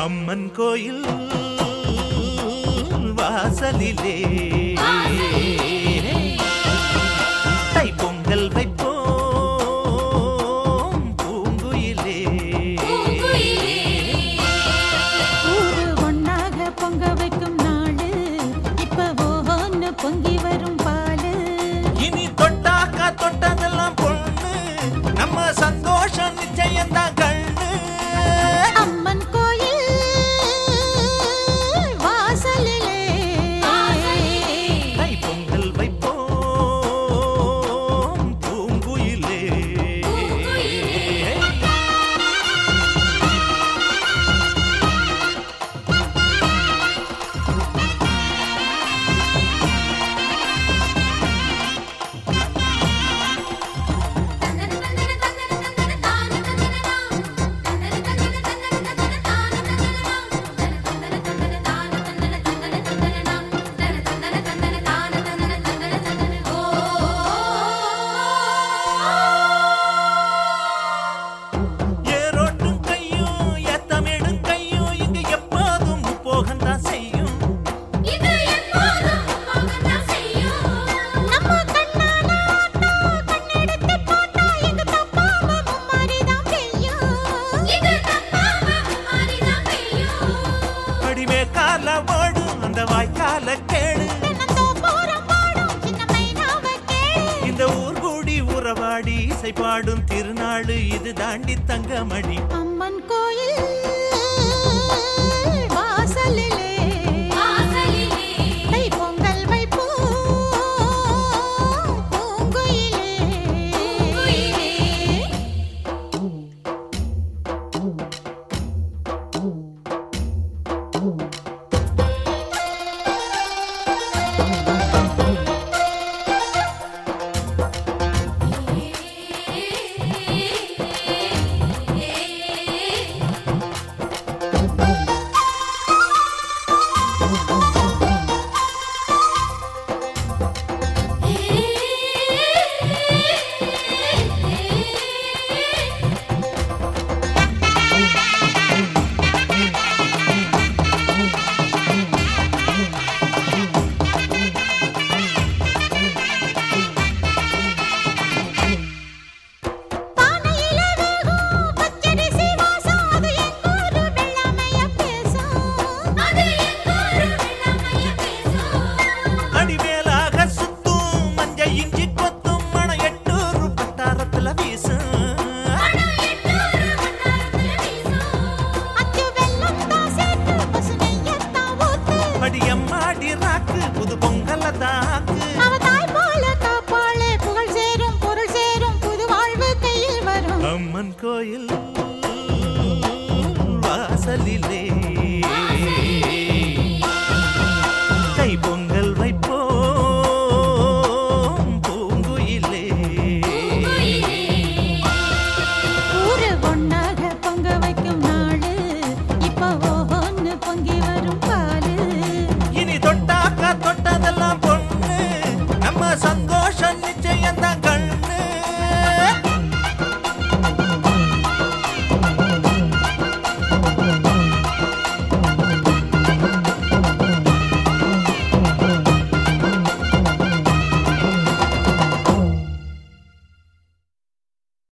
அம்மன் கோயில் வாசலிலே தை பொங்கல் வைப்போம் பூங்குயிலே ஊரு ஒண்ணாக பொங்க வைக்கும் நாளு இப்ப ஓஹோன்னு பொங்கி வரும் பாலு இனி தொட்டாக்கா தொட்டதெல்லாம் பொண்ணு நம்ம சந்தோஷம் நிச்சயம்தான் கண்ணு அம்மன் கோயில் வாசலிலே தை பொங்கல் வைப்போம் பூங்குயிலே ஏரோட்டும் கையும் ஏத்தமிடும் கையும் இங்கு எப்போதும் போகத்தான் செய்யும் நம்ம கண்ணால ஆட்டா கண்ணெடுத்து பார்த்தா எங்க தப்பாம மும்மாரிதான் பெய்யும் அடிமே கால ஓடும் அந்த வாய்க்கால கேளு தென்னந்தோப்புறம் பாடும் சின்ன மைனாவை கேளு. இந்த ஊர் கூடி உறவாடி இசை பாடும் திருநாள் இது தாண்டி தங்கமணி அம்மன் கோயில் வாசலிலே தை பொங்கல் வைப்போம் பூங்குயிலே. பானையில வேகும் பச்சரிசி வாசம், அது எங்கூரு வெள்ளாமைய பேசும். அடிமேலாக சுத்தும் மஞ்ச இஞ்சி கொத்தும் மண எட்டூர் பட்டாரத்துல வீசும் அச்சு வெல்லம் தான் சேர்த்து, பசு நெய்யத்தான் ஊத்து. படியம்மாடி ராக்கு புது பொங்கல தாக்கு அவ தாய் போல காப்பாளே, புகழ் சேரும், பொருள் சேரும், புது வாழ்வு கையில் வரும் அம்மன் கோயில் வாசலிலே